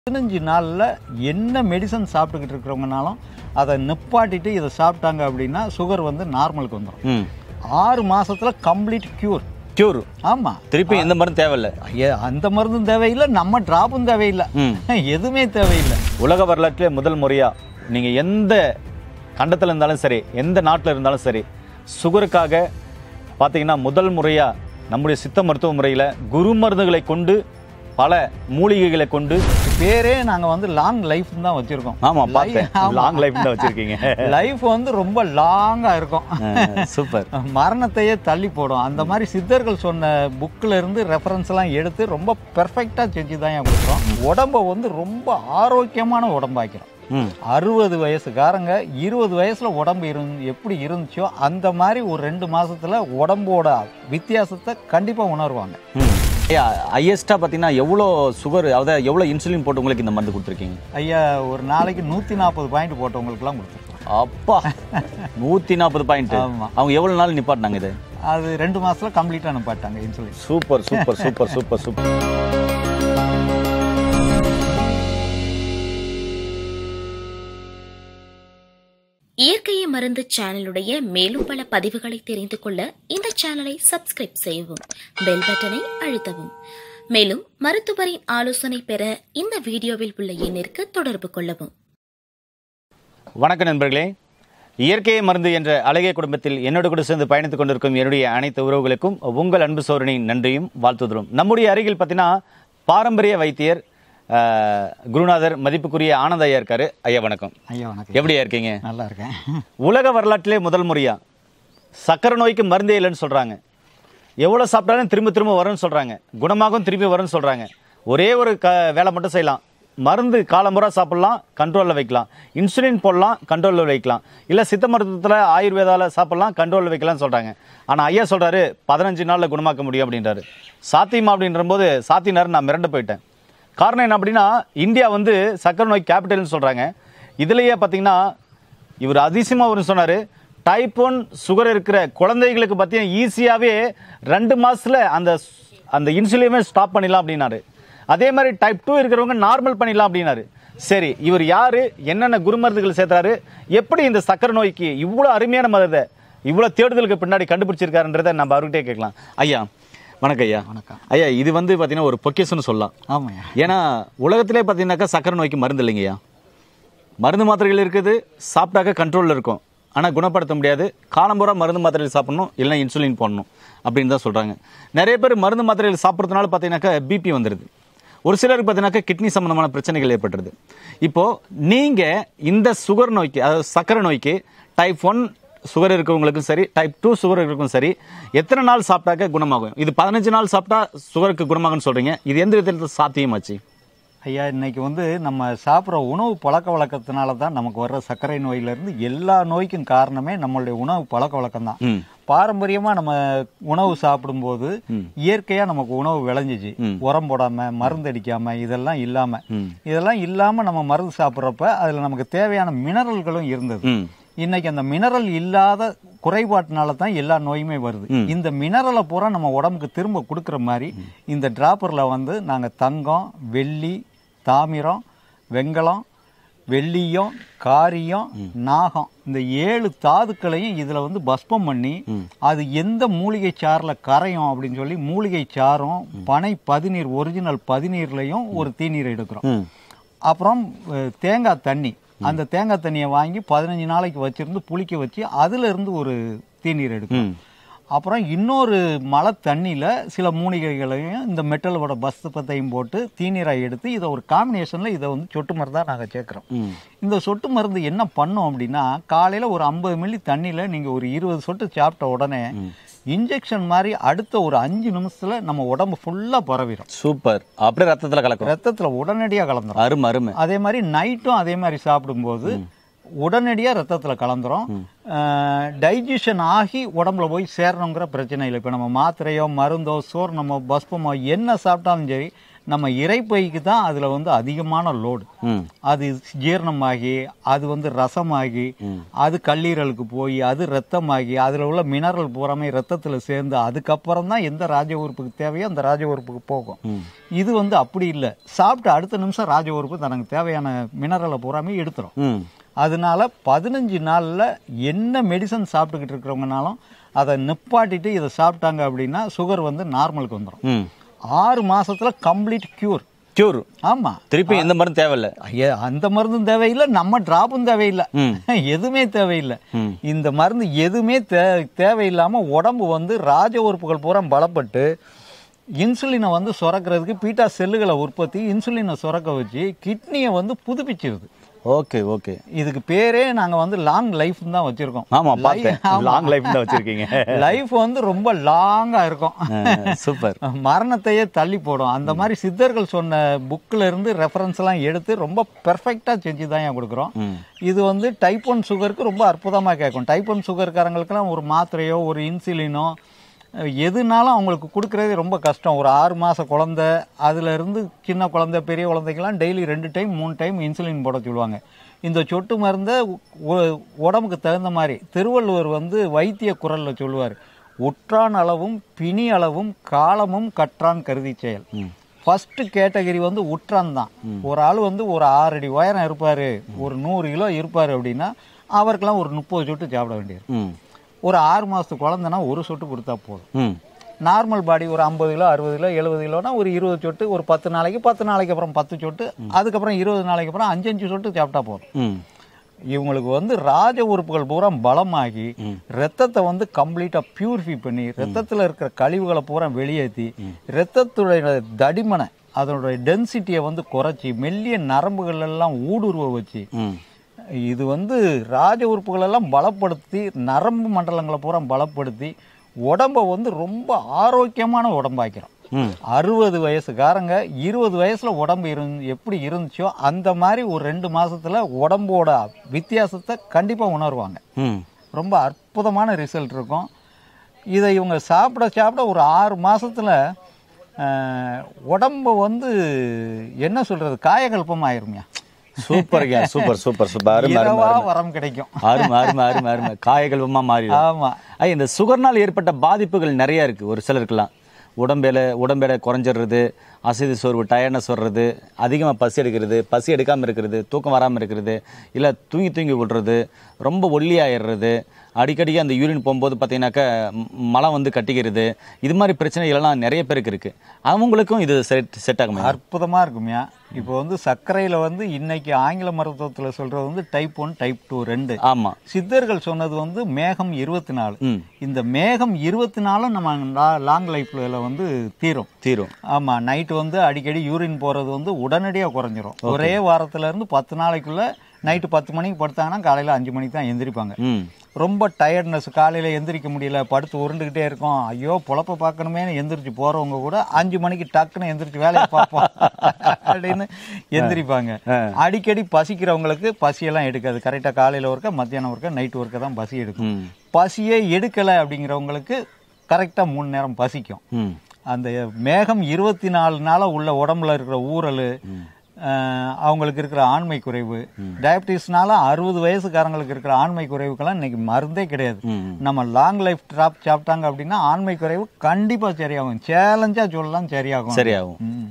பதினஞ்சு நாளில் என்ன மெடிசன் சாப்பிட்டுக்கிட்டு இருக்கிறவங்கனாலும் அதை நிப்பாட்டிட்டு இதை சாப்பிட்டாங்க அப்படின்னா சுகர் வந்து நார்மலுக்கு வந்துடும் ம் ஆறு மாசத்துல கம்ப்ளீட் கியூர் கியூர் ஆமா திருப்பி எந்த மருந்து தேவையில்லை ஐயா, அந்த மருந்தும் தேவையில்லை நம்ம டிராப்பும் தேவையில்லை ம் எதுவுமே தேவையில்லை உலக வரலாற்றிலே முதல் முறையா நீங்க எந்த கண்டத்துல இருந்தாலும் சரி எந்த நாட்டில் இருந்தாலும் சரி சுகருக்காக பார்த்தீங்கன்னா முதல் முறையா நம்முடைய சித்த மருத்துவ முறையில் குரு மருந்துகளை கொண்டு பல மூலிகைகளை கொண்டு பேரே நாங்க வந்து லாங் லைஃப் தான் வச்சிருக்கோம் ஆமா பார்த்தேன் லாங் லைஃப் தான் வச்சிருக்கீங்க லைஃப் வந்து ரொம்ப லாங்கா இருக்கும் சூப்பர் மரணத்தையே தள்ளி போடும் அந்த மாதிரி சித்தர்கள் சொன்ன புக்கில் இருந்து ரெஃபரன்ஸ் எல்லாம் எடுத்து ரொம்ப பெர்ஃபெக்டா செஞ்சு தான் ஏன் கொடுக்குறோம் உடம்ப வந்து ரொம்ப ஆரோக்கியமான உடம்பாக்கிறோம் ம் அறுபது வயசுக்காரங்க இருபது வயசுல உடம்பு இருந் எப்படி இருந்துச்சோ அந்த மாதிரி ஒரு ரெண்டு மாசத்துல உடம்போட வித்தியாசத்தை கண்டிப்பா உணர்வாங்க ம் ஐயா ஹையஸ்ட்டாக பார்த்தீங்கன்னா எவ்வளோ சுகர் அதாவது எவ்வளோ இன்சுலின் போட்டு உங்களுக்கு இந்த மருந்து கொடுத்துருக்கீங்க ஐயா ஒரு நாளைக்கு நூத்தி நாற்பது பாயிண்ட் போட்டவங்களுக்குலாம் கொடுத்துருக்கோம் அப்பா நூற்றி நாற்பது பாயிண்ட் ஆமா. அவங்க எவ்வளோ நாள் நிப்பாட்டினாங்க இது அது ரெண்டு மாசத்துல கம்ப்ளீட்டா அனுப்பாட்டாங்க insulin super super super super super இயற்கையை மருந்து சேனலுடைய மேலும் பல பதிவுகளை தெரிந்து கொள்ள இந்த சேனலை சப்ஸ்கிரைப் செய்யவும் பெல் பட்டனை அழுத்தவும் மேலும் மருத்துவரின் ஆலோசனை பெற இந்த வீடியோவில் உள்ள எண்ணிற்கு தொடர்பு கொள்ளவும் வணக்கம் நண்பர்களே இயற்கை மருந்து என்ற அழகிய குடும்பத்தில் என்னோடு கூட சேர்ந்து பயணித்துக் கொண்டிருக்கும் என்னுடைய அனைத்து உறவுகளுக்கும் உங்கள் அன்பு சோழனின் நன்றியும் வாழ்த்துதலும் நம்முடைய அருகில் பார்த்தீங்கன்னா பாரம்பரிய வைத்தியர் அஹ், குருநாதர் மதிப்புக்குரிய ஆனந்த ஐயா இருக்காரு ஐயா வணக்கம் ஐயா வணக்கம் எப்படியா இருக்கீங்க நல்லா இருக்கேன் உலக வரலாற்றிலே முதல் முறையா சக்கரை நோய்க்கு மருந்தே இல்லைன்னு சொல்றாங்க எவ்வளவு சாப்பிட்டாலும் திரும்ப திரும்ப வரும்னு சொல்றாங்க குணமாகவும் திரும்பி வரும்னு சொல்றாங்க ஒரே ஒரு க வேலை மட்டும் செய்யலாம் மருந்து காலமுறை சாப்பிடலாம் கண்ட்ரோலில் வைக்கலாம் இன்சுலின் போடலாம் கண்ட்ரோலில் வைக்கலாம் இல்லை சித்த மருத்துவத்தில் ஆயுர்வேதால சாப்பிடலாம் கண்ட்ரோலில் வைக்கலாம்னு சொல்கிறாங்க ஆனால் ஐயா சொல்கிறாரு பதினஞ்சு நாளில் குணமாக்க முடியும் அப்படின்றாரு சாத்தியமா அப்படின்ற போது சாத்தினாரு நான் மிரண்டு போயிட்டேன் காரணம் என்ன அப்படின்னா இந்தியா வந்து சக்கரை நோய் கேபிட்டல்னு சொல்கிறாங்க இதுலேயே பார்த்தீங்கன்னா இவர் அதிசயமா ஒரு சொன்னாரு டைப் ஒன் சுகர் இருக்கிற குழந்தைகளுக்கு பார்த்தீங்கன்னா ஈஸியாகவே ரெண்டு மாசத்துல அந்த அந்த இன்சுலினை ஸ்டாப் பண்ணிடலாம் அப்படின்னாரு அதே மாதிரி டைப் டூ இருக்கிறவங்க நார்மல் பண்ணிடலாம் அப்படின்னாரு சரி இவர் யாரு என்னென்ன குருமருந்துகள் சேர்த்தாரு எப்படி இந்த சக்கரை நோய்க்கு இவ்வளோ அருமையான மருந்தை இவ்வளோ தேடுதலுக்கு பின்னாடி கண்டுபிடிச்சிருக்காருன்றதை நம்ம அவர்கிட்டே கேட்கலாம் ஐயா வணக்கம் ஐயா வணக்கம். ஐயா இது வந்து பார்த்தீங்கன்னா ஒரு பொக்கேஷன் சொல்லலாம் ஆமாய்யா ஏன்னா உலகத்திலே பார்த்தீங்கன்னாக்கா சக்கரை நோய்க்கு மருந்து இல்லைங்கய்யா மருந்து மாத்திரைகள் இருக்குது சாப்பிட்டாக்க கண்ட்ரோலில் இருக்கும் ஆனால் குணப்படுத்த முடியாது காலம்புறா மருந்து மாத்திரைகள் சாப்பிடணும் இல்லை இன்சுலின் போடணும் அப்படின்னு தான் சொல்கிறாங்க நிறைய பேர் மருந்து மாத்திரைகள் சாப்பிட்றதுனால பார்த்தீங்கன்னாக்கா பிபி வந்துடுது ஒரு சிலருக்கு பார்த்தீங்கன்னாக்கா கிட்னி சம்பந்தமான பிரச்சனைகள் ஏற்பட்டுருது இப்போது நீங்கள் இந்த சுகர் நோய்க்கு அதாவது சக்கரை நோய்க்கு டைப் ஒன் சுகர் இருக்கிறவங்களுக்கும் சரி டைப் டூ சுகர் இருக்கிறவங்களுக்கும் சரி எத்தனை நாள் சாப்பிட்டாக்க குணமாகும் இது பதினஞ்சு நாள் சாப்பிட்டா சுகருக்கு குணமாகும்னு சொல்கிறீங்க இது எந்த விதத்தில் சாத்தியமாச்சு ஐயா இன்னைக்கு வந்து நம்ம சாப்பிட்ற உணவு பழக்க வழக்கத்தினால தான் நமக்கு வர்ற சர்க்கரை நோயிலிருந்து எல்லா நோய்க்கும் காரணமே நம்மளுடைய உணவு பழக்க வழக்கம் தான் ம் பாரம்பரியமா நம்ம உணவு சாப்பிடும்போது இயற்கையா நமக்கு உணவு விளைஞ்சிச்சு உரம் போடாம மருந்து அடிக்காம இதெல்லாம் இல்லாம ம். இதெல்லாம் இல்லாம நம்ம மருந்து சாப்பிட்றப்ப அதுல நமக்கு தேவையான மினரல்களும் இருந்தது ம் இன்னைக்கு அந்த மினரல் இல்லாத குறைபாட்டினால தான் எல்லா நோயுமே வருது இந்த மினரலை பூரா நம்ம உடம்புக்கு திரும்ப கொடுக்குற மாதிரி இந்த டிராப்பர்ல வந்து நாங்க தங்கம் வெள்ளி தாமிரம் வெங்கலம் வெள்ளியம் காரியம் நாகம் இந்த ஏழு தாதுக்களையும் இதுல வந்து பஸ்பம் பண்ணி அது எந்த மூலிகை சாறுல கரையும் அப்படின்னு சொல்லி மூலிகை சாறும் பனை பதிநீர் ஒரிஜினல் பதிநீர்லயும் ஒரு தீநீர் எடுக்கிறோம் ம் அப்புறம் அஹ், தேங்காய் தண்ணி அந்த தேங்காய் தண்ணியை வாங்கி பதினஞ்சு நாளைக்கு வச்சிருந்து புளிக்க வச்சு அதுல இருந்து ஒரு தீநீர் எடுக்கும் ம் அப்புறம் இன்னொரு மழை தண்ணியில சில மூலிகைகளையும் இந்த மெட்டலோட பஸ்தப்பத்தையும் போட்டு தீநீரை எடுத்து இதை ஒரு காம்பினேஷன்ல இதை வந்து சொட்டு மருந்தா நாங்க சேர்க்கிறோம் ம் இந்த சொட்டு மருந்து என்ன பண்ணும் அப்படின்னா காலையில ஒரு ஐம்பது மில்லி தண்ணியில நீங்க ஒரு இருபது சொட்டு சாப்பிட்ட உடனே இன்ஜெக்ஷன் மாதிரி அடுத்த ஒரு அஞ்சு நிமிஷத்துல நம்ம உடம்பு ஃபுல்லா பரவிடும் சூப்பர் அப்படியே ரத்தத்துல கலக்கும் ரத்தத்துல உடனடியா கலந்துரும் அருமை அருமை அதே மாதிரி நைட்டும் அதே மாதிரி சாப்பிடும்போது உடனடியாக ரத்தத்தில் கலந்துரும் டைஜஷன் ஆகி உடம்புல போய் சேரணுங்கிற பிரச்சனை இல்லை இப்போ நம்ம மாத்திரையோ மருந்தோ சோறு நம்ம பஸ்பமோ என்ன சாப்பிட்டாலும் சரி நம்ம இறைப்பைக்கு தான் அதுல வந்து அதிகமான லோடு ம் அது ஜீரணமாகி அது வந்து ரசமாகி அது கல்லீரலுக்கு போய் அது ரத்தமாகி அதில் உள்ள மினரல் பூராமே ரத்தத்தில் சேர்ந்து அதுக்கப்புறம் தான் எந்த ராஜ உறுப்புக்கு தேவையோ அந்த ராஜ உறுப்புக்கு போகும் இது வந்து அப்படி இல்லை சாப்பிட்டு அடுத்த நிமிஷம் ராஜ உறுப்பு தனக்கு தேவையான மினரலை பூராமே எடுத்துரும் ம் அதனால பதினஞ்சு நாளில் என்ன மெடிசன் சாப்பிட்டுக்கிட்டு இருக்கிறவங்கனாலும் அதை நிப்பாட்டிட்டு இதை சாப்பிட்டாங்க அப்படின்னா சுகர் வந்து நார்மலுக்கு வந்துடும் ம் ஆறு மாசத்துல கம்ப்ளீட் கியூர் கியூர் ஆமா திருப்பி எந்த மருந்து தேவையில்ல ஐயா, அந்த மருந்தும் தேவையில்லை நம்ம டிராப்பும் தேவையில்லை ம். எதுவுமே தேவையில்லை ம். இந்த மருந்து எதுவுமே தே தேவையில்லாம உடம்பு வந்து ராஜ உறுப்புகள் பூரா பலப்பட்டு இன்சுலினை வந்து சுரக்கிறதுக்கு பீட்டா செல்லுகளை உற்பத்தி இன்சுலினை சுரக்க வச்சு கிட்னியை வந்து புதுப்பிச்சிருது ஓகே ஓகே இதுக்கு பேரே நாங்க வந்து லாங் லைஃப் தான் வச்சிருக்கோம் ஆமா பார்த்தேன் லாங் லைஃப் தான் வச்சிருக்கீங்க லைஃப் வந்து ரொம்ப லாங்கா இருக்கும் சூப்பர் மரணத்தையே தள்ளி போடும் அந்த மாதிரி சித்தர்கள் சொன்ன புக்ல இருந்து ரெஃபரன்ஸ் எல்லாம் எடுத்து ரொம்ப பெர்ஃபெக்டா செஞ்சு தான் ஏன் கொடுக்குறோம் ம். இது வந்து டைப் ஒன் சுகருக்கு ரொம்ப அற்புதமா கேட்கும் டைப் ஒன் சுகர்காரங்களுக்குலாம் ஒரு மாத்திரையோ ஒரு இன்சுலினோ அஹ், எதுனாலும் அவங்களுக்கு கொடுக்கறதே ரொம்ப கஷ்டம் ஒரு ஆறு மாச குழந்தை அதுல இருந்து சின்ன குழந்தை பெரிய குழந்தைக்கெல்லாம் டெய்லி ரெண்டு டைம் மூணு டைம் இன்சுலின் போட சொல்லுவாங்க இந்த சொட்டு மருந்தை உ- உடம்புக்கு தகுந்த மாதிரி திருவள்ளுவர் வந்து வைத்திய குரல்ல சொல்லுவார் உற்றான் அளவும் பிணி அளவும் காலமும் கற்றான் கருதி செயல் ஃபர்ஸ்ட் கேட்டகரி வந்து உற்றான் தான் ஒரு ஆள் வந்து ஒரு ஆறு அடி உயரம் இருப்பாரு ஒரு நூறு கிலோ இருப்பாரு அப்படின்னா அவருக்கெல்லாம் ஒரு முப்பது சொட்டு சாப்பிட வேண்டியது ம் ஒரு ஆறு மாசத்து குழந்தைனா ஒரு சொட்டு கொடுத்தா போதும் ம் நார்மல் பாடி ஒரு ஐம்பது கிலோ அறுபது கிலோ எழுபது கிலோனா ஒரு இருபது சொட்டு ஒரு பத்து நாளைக்கு பத்து நாளைக்கு அப்புறம் பத்து சொட்டு அதுக்கப்புறம் இருபது நாளைக்கு அப்புறம் அஞ்சு அஞ்சு சொட்டு சாப்பிட்டா போதும் ம் இவங்களுக்கு வந்து ராஜ உறுப்புகள் பூரா பலமாகி ரத்தத்தை வந்து கம்ப்ளீட்டா பியூரிஃபை பண்ணி ரத்தத்துல இருக்கிற கழிவுகளை பூரா வெளியேற்றி ரத்தத்துடைய தடிமனை அதனுடைய டென்சிட்டியை வந்து குறைச்சி மெல்லிய நரம்புகள் எல்லாம் ஊடுருவ வச்சு ம் இது வந்து ராஜ உறுப்புகள் எல்லாம் பலப்படுத்தி நரம்பு மண்டலங்களை பூரா பலப்படுத்தி உடம்ப வந்து ரொம்ப ஆரோக்கியமான உடம்பாக்கிறோம் ம் அறுபது வயசுக்காரங்க இருபது வயசுல உடம்பு இருந்து எப்படி இருந்துச்சோ அந்த மாதிரி ஒரு ரெண்டு மாசத்துல உடம்போட வித்தியாசத்தை கண்டிப்பா உணர்வாங்க ம் ரொம்ப அற்புதமான ரிசல்ட் இருக்கும் இதை இவங்க சாப்பிட சாப்பிட ஒரு ஆறு மாசத்துல அஹ், உடம்பு வந்து என்ன சொல்றது காயகல்பம் ஆயிருமியா சூப்பர்ங்க சூப்பர் சூப்பர் சூப்பர் அருமை அருமை இரவா அருமை. வரம் கிடைக்கும் அருமை அருமை அருமை அருமை காயகல்பமா மாறிடும் ஆமா ஐயா இந்த சுகர்னால் ஏற்பட்ட பாதிப்புகள் நிறைய இருக்கு ஒரு சிலருக்குலாம் உடம்பேல உடம்பேல குறைஞ்சிடுறது அசதி சோர்வு டயர்னஸ் வர்றது அதிகமாக பசி எடுக்கிறது பசி எடுக்காமல் இருக்கிறது தூக்கம் வராமல் இருக்கிறது இல்லை தூங்கி தூங்கி விடுறது ரொம்ப ஒல்லியாயிடுறது அடிக்கடி அந்த யூரின் போகும்போது பார்த்தீங்கன்னாக்கா ம், மலம் வந்து கட்டிக்கிறது இது மாதிரி பிரச்சனைகள் எல்லாம் நிறைய பேருக்கு இருக்கு அவங்களுக்கும் இது செட் செட் ஆகுமா அற்புதமா இருக்கும்யா இப்போ வந்து சர்க்கரையில வந்து இன்னைக்கு ஆங்கில மருத்துவத்துல சொல்றது வந்து டைப் ஒன் டைப் டூ ரெண்டு ஆமா சித்தர்கள் சொன்னது வந்து மேகம் இருபத்தி நாலு ம் இந்த மேகம் இருபத்தி நாலும் நம்ம லாங் லைஃப்ல வந்து தீரும் தீரும் ஆமா நைட்டு வந்து அடிக்கடி யூரின் போறது வந்து உடனடியா குறைஞ்சிரும் ஒரே வாரத்துல இருந்து பத்து நாளைக்குள்ள நைட்டு பத்து மணிக்கு படுத்தாங்கன்னா காலையில அஞ்சு மணிக்கு தான் எந்திரிப்பாங்க ம் ரொம்ப டயர்ட்னஸ் காலையில எந்திரிக்க முடியல படுத்து உருண்டுகிட்டே இருக்கோம் ஐயோ பொழப்ப பார்க்கணுமேனு எந்திரிச்சு போறவங்க கூட அஞ்சு மணிக்கு டக்குன்னு எந்திரிச்சு வேலையை பார்ப்போம் அப்படின்னு எந்திரிப்பாங்க அடிக்கடி பசிக்கிறவங்களுக்கு பசியெல்லாம் எடுக்காது கரெக்டா காலையில ஒருக்க மத்தியானம் ஒருக்க நைட் ஒருக்க தான் பசி எடுக்கும் ம் பசியே எடுக்கல அப்படிங்கிறவங்களுக்கு கரெக்டா மூணு நேரம் பசிக்கும் ம் அந்த மேகம் இருபத்தி நாலு நாளா உள்ள உடம்புல இருக்கிற ஊறல் அஹ், அவங்களுக்கு இருக்கிற ஆண்மை குறைவு டயபிட்டிஸ்னால அறுபது வயசுக்காரங்களுக்கு இருக்கிற ஆண்மை குறைவுக்கெல்லாம் இன்னைக்கு மருந்தே கிடையாது ம் நம்ம லாங் லைஃப் ட்ராப் சாப்பிட்டாங்க அப்படின்னா ஆண்மை குறைவு கண்டிப்பா சரியாகும் சேலஞ்சா சொல்லலாம் சரியாகும் சரியாகும் ம்.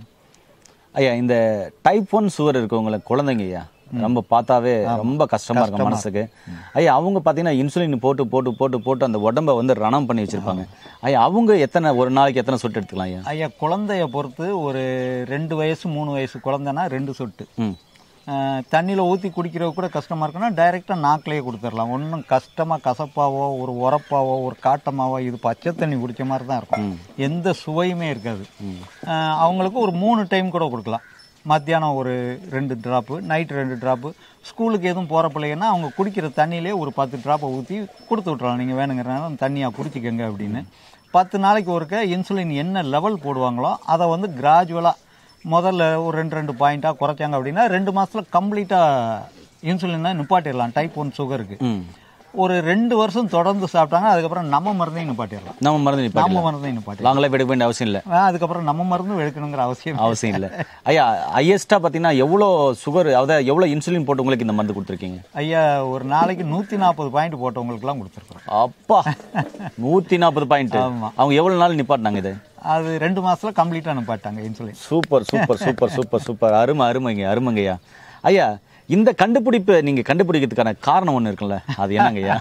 ஐயா இந்த டைப் ஒன் சுகர் இருக்கவங்களுக்கு குழந்தைங்க ஐயா ரொம்ப பார்த்தாவே ரொம்ப கஷ்டமா இருக்கும் மனசுக்கு ஐயா அவங்க பாத்தீங்கன்னா இன்சுலின் போட்டு போட்டு போட்டு போட்டு அந்த உடம்ப வந்து ரணம் பண்ணி வச்சிருப்பாங்க ஐயா அவங்க எத்தனை ஒரு நாளைக்கு எத்தனை சொட்டு எடுத்துக்கலாம் ஐயா ஐயா குழந்தைய பொறுத்து ஒரு ரெண்டு வயசு மூணு வயசு குழந்தைனா ரெண்டு சொட்டு ம் அஹ், தண்ணியில ஊத்தி குடிக்கிறது கூட கஷ்டமா இருக்குன்னா டைரக்டா நாக்கிலேயே கொடுத்துடலாம் ஒன்றும் கஷ்டமா கசப்பாவோ ஒரு உரப்பாவோ ஒரு காட்டமாவோ இது பச்சை தண்ணி குடிச்ச மாதிரி தான் இருக்கும் எந்த சுவையுமே இருக்காது அஹ், அவங்களுக்கு ஒரு மூணு டைம் கூட கொடுக்கலாம் மத்தியானம் ஒரு ரெண்டு ட்ராப்பு நைட் ரெண்டு ட்ராப்பு ஸ்கூலுக்கு எதுவும் போகிற பிள்ளைங்கன்னா அவங்க குடிக்கிற தண்ணியிலே ஒரு பத்து ட்ராப்பை ஊற்றி கொடுத்து விட்றலாம் நீங்கள் வேணுங்கிறனால தண்ணியாக குடிச்சிக்கங்க அப்படின்னு பத்து நாளைக்கு ஒருக்க இன்சுலின் என்ன லெவல் போடுவாங்களோ அதை வந்து கிராஜுவலாக முதல்ல ஒரு ரெண்டு ரெண்டு பாயிண்ட்டாக குறைச்சாங்க அப்படின்னா ரெண்டு மாசத்துல கம்ப்ளீட்டாக இன்சுலினை நிப்பாட்டிடலாம் டைப் ஒன் சுகருக்கு ம் ஒரு ரெண்டு வருஷம் தொடர்ந்து சாப்பிட்டாங்க அதுக்கப்புறம் நம்ம மருந்தையும் நிப்பாட்டிடலாம் நம்ம மருந்து நம்ம நிப்பாட்டிடலாம். மருந்தையும் நிப்பாட்டிடலாம் லாங்கெல்லாம் எடுக்க வேண்டிய அவசியம் இல்லை ஆ, அதுக்கப்புறம் நம்ம மருந்தும் எடுக்கணுங்கிற அவசியம் இல்லை. அவசியம் இல்லை ஐயா ஹையஸ்டா பார்த்தீங்கன்னா எவ்வளோ சுகர் அதாவது எவ்வளோ இன்சுலின் போட்டு உங்களுக்கு இந்த மருந்து கொடுத்துருக்கீங்க ஐயா ஒரு நாளைக்கு நூத்தி நாற்பது பாயிண்ட் போட்டவங்களுக்குலாம் கொடுத்துருக்குறோம் அப்பா நூற்றி நாற்பது பாயிண்ட் ஆமா. அவங்க எவ்வளோ நாள் நிப்பாட்டினாங்க இது அது ரெண்டு மாசத்துல கம்ப்ளீட்டா நிப்பாட்டாங்க insulin super super super super super அருமை அருமைங்க அருமைங்கய்யா ஐயா இந்த கண்டுபிடிப்பு நீங்க கண்டுபிடிக்கிறதுக்கான காரணம் ஒண்ணு இருக்குல்ல அது என்னங்கய்யா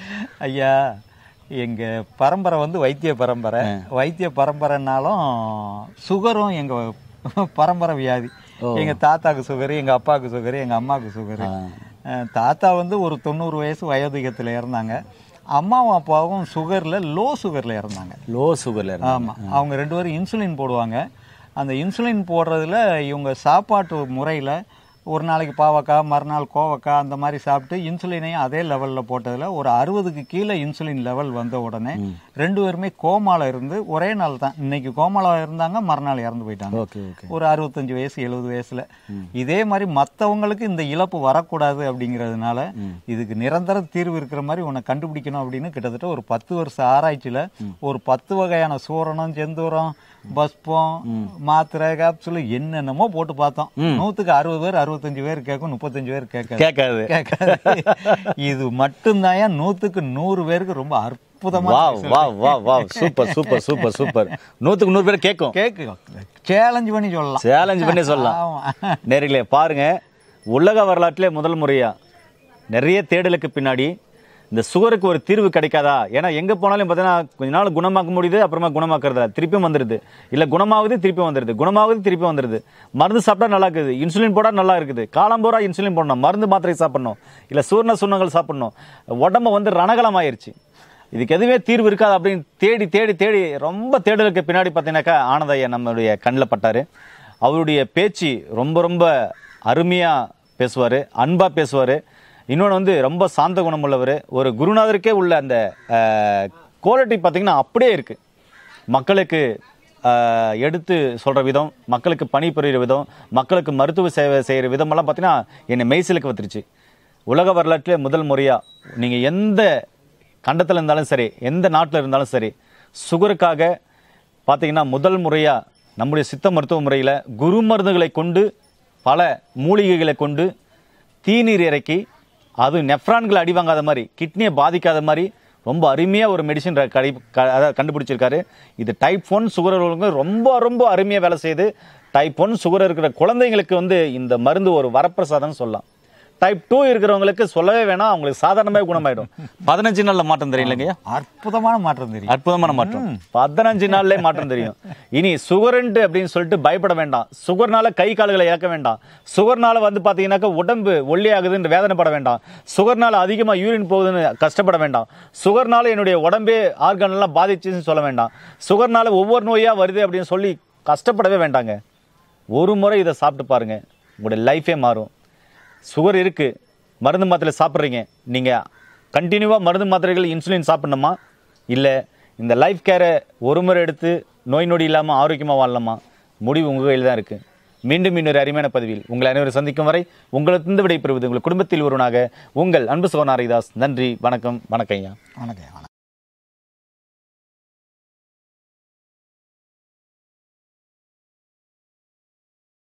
ஐயா எங்க பரம்பரை வந்து வைத்திய பரம்பரை வைத்திய பரம்பரைனாலும் சுகரும் எங்க பரம்பரை வியாதி எங்க தாத்தாக்கு சுகர் எங்க அப்பாவுக்கு சுகர் எங்க அம்மாவுக்கு சுகர் தாத்தா வந்து ஒரு தொண்ணூறு வயசு வயோதிகத்துல இறந்தாங்க அம்மாவும் அப்பாவும் சுகர்ல லோ சுகர்ல இறந்தாங்க லோ சுகர்ல இருந்து ஆமா அவங்க ரெண்டு பேரும் இன்சுலின் போடுவாங்க அந்த இன்சுலின் போடுறதுல இவங்க சாப்பாட்டு முறையில ஒரு நாளைக்கு பாவக்காய் மறுநாள் கோவக்காய் அந்த மாதிரி சாப்பிட்டு இன்சுலினையும் அதே லெவல்ல போட்டதுல ஒரு அறுபதுக்கு கீழே இன்சுலின் லெவல் வந்த உடனே ரெண்டு பேருமே கோமால இருந்து ஒரே நாள் தான் இன்னைக்கு கோமால இருந்தாங்க மறுநாள் இறந்து போயிட்டாங்க ஓகே ஓகே ஒரு அறுபத்தஞ்சு வயசு எழுபது வயசுல இதே மாதிரி மத்தவங்களுக்கு இந்த இழப்பு வரக்கூடாது அப்படிங்கிறதுனால இதுக்கு நிரந்தர தீர்வு இருக்கிற மாதிரி உன்னை கண்டுபிடிக்கணும் அப்படின்னு கிட்டத்தட்ட ஒரு பத்து வருஷ ஆராய்ச்சியில ஒரு பத்து வகையான சூரணம் செந்தூரம் பஸ்பம் மாத்திரை கேப்சூல் என்னென்னமோ போட்டு பார்த்தோம் நூத்துக்கு அறுபது பேர் அறுபத்தஞ்சு பேர் கேட்கும் முப்பத்தஞ்சு பேர் கேட்காது கேட்காது கேட்காது இது மட்டும்தான் நூத்துக்கு நூறு பேருக்கு ரொம்ப அற்புதமா வா வா வா வா சூப்பர் சூப்பர் சூப்பர் சூப்பர் நூத்துக்கு நூறு பேர் கேட்கும் கேக்கு சேலஞ்ச் பண்ணி சொல்லலாம் சேலஞ்ச் பண்ணி சொல்லலாம் ஆமா நேரிலே பாருங்க உலக வரலாற்றிலே முதல் முறையா நிறைய தேடலுக்கு பின்னாடி இந்த சுகருக்கு ஒரு தீர்வு கிடைக்காதா ஏன்னா எங்க போனாலும் பார்த்தீங்கன்னா கொஞ்ச நாள் குணமாக்க முடியுது அப்புறமா குணமாக்குறதா திருப்பியும் வந்துருது இல்ல குணமாகுது திருப்பி வந்துருது குணமாகுது திருப்பி வந்துருது மருந்து சாப்பிட்டா நல்லா இருக்குது இன்சுலின் போடா நல்லா இருக்குது காலம்போரா இன்சுலின் போடணும் மருந்து மாத்திரை சாப்பிடணும் இல்ல சூர்ண சுண்ணங்கள் சாப்பிடணும் உடம்ப வந்து ரணகலம் ஆயிருச்சு இதுக்கு எதுவுமே தீர்வு இருக்காது அப்படின்னு தேடி தேடி தேடி ரொம்ப தேடலுக்கு பின்னாடி பார்த்தீங்கன்னாக்கா ஆனந்தையா நம்மளுடைய கண்ணில் பட்டாரு அவருடைய பேச்சு ரொம்ப ரொம்ப அருமையா பேசுவார் அன்பா பேசுவார் இன்னொன்று வந்து ரொம்ப சாந்த குணம் உள்ளவர் ஒரு குருநாதருக்கே உள்ள அந்த குவாலிட்டி பார்த்தீங்கன்னா அப்படியே இருக்கு மக்களுக்கு ஆஹ், எடுத்து சொல்ற விதம் மக்களுக்கு பணி புரிகிற விதம் மக்களுக்கு மருத்துவ சேவை செய்கிற விதமெல்லாம் பார்த்தீங்கன்னா என்னை மெய்சிலுக்கு வந்துருச்சு உலக வரலாற்றிலே முதல் முறையா நீங்க எந்த கண்டத்தில் இருந்தாலும் சரி எந்த நாட்டில் இருந்தாலும் சரி சுகருக்காக பார்த்தீங்கன்னா முதல் முறையா நம்முடைய சித்த மருத்துவ முறையில் குரு மருந்துகளை கொண்டு பல மூலிகைகளை கொண்டு தீநீர் இறக்கி அது நெஃப்ரான்களை அடி வாங்காத மாதிரி கிட்னியை பாதிக்காத மாதிரி ரொம்ப அருமையாக ஒரு மெடிசின் கடை க- அதாவது கண்டுபிடிச்சிருக்காரு இது டைப் ஒன் சுகர் ரொம்ப ரொம்ப அருமையாக வேலை செய்யுது டைப் ஒன் சுகர் இருக்கிற குழந்தைங்களுக்கு வந்து இந்த மருந்து ஒரு வரப்பிரசாதம் சொல்லலாம் டைப் டூ இருக்கிறவங்களுக்கு சொல்லவே வேணாம் அவங்களுக்கு சாதாரணமாகவே குணமாயிடும் பதினஞ்சு நாள்ல மாற்றம் தெரியும் இல்லைங்கய்யா அற்புதமான மாற்றம் தெரியும் அற்புதமான மாற்றம் பதினஞ்சு நாள்லயே மாற்றம் தெரியும் இனி சுகர்ன்ட்டு அப்படின்னு சொல்லிட்டு பயப்பட வேண்டாம் சுகர்னால கை கால்களை இழக்க வேண்டாம் சுகர்னால வந்து பாத்தீங்கன்னாக்கா உடம்பு ஒல்லி ஆகுதுன்னு வேதனைப்பட வேண்டாம் சுகர்னால அதிகமா யூரின் போகுதுன்னு கஷ்டப்பட வேண்டாம் சுகர்னால என்னுடைய உடம்பே ஆர்கன் எல்லாம் பாதிச்சுன்னு சொல்ல வேண்டாம் சுகர்னால ஒவ்வொரு நோயா வருது அப்படின்னு சொல்லி கஷ்டப்படவே வேண்டாங்க ஒரு முறை இதை சாப்பிட்டு பாருங்க உங்களுடைய லைஃபே மாறும் சுகர் இருக்கு மருந்து மாத்திரை சாப்பிட்றீங்க நீங்க கண்டினியூவா மருந்து மாத்திரைகள் இன்சுலின் சாப்பிடணுமா இல்ல இந்த லைஃப் கேரை ஒரு முறை எடுத்து நோய் நொடி இல்லாம ஆரோக்கியமா வாழலாமா முடிவு உங்க கையில் தான் இருக்கு மீண்டும் இன்னொரு அருமையான பதிவில் உங்களை அனைவரும் சந்திக்கும் வரை உங்களுக்கு விடைபெறுவது உங்கள் குடும்பத்தில் ஒருவனாக உங்கள் அன்பு சோனாரிதாஸ் நன்றி வணக்கம் வணக்கம் ஐயா வணக்கம் வணக்கம்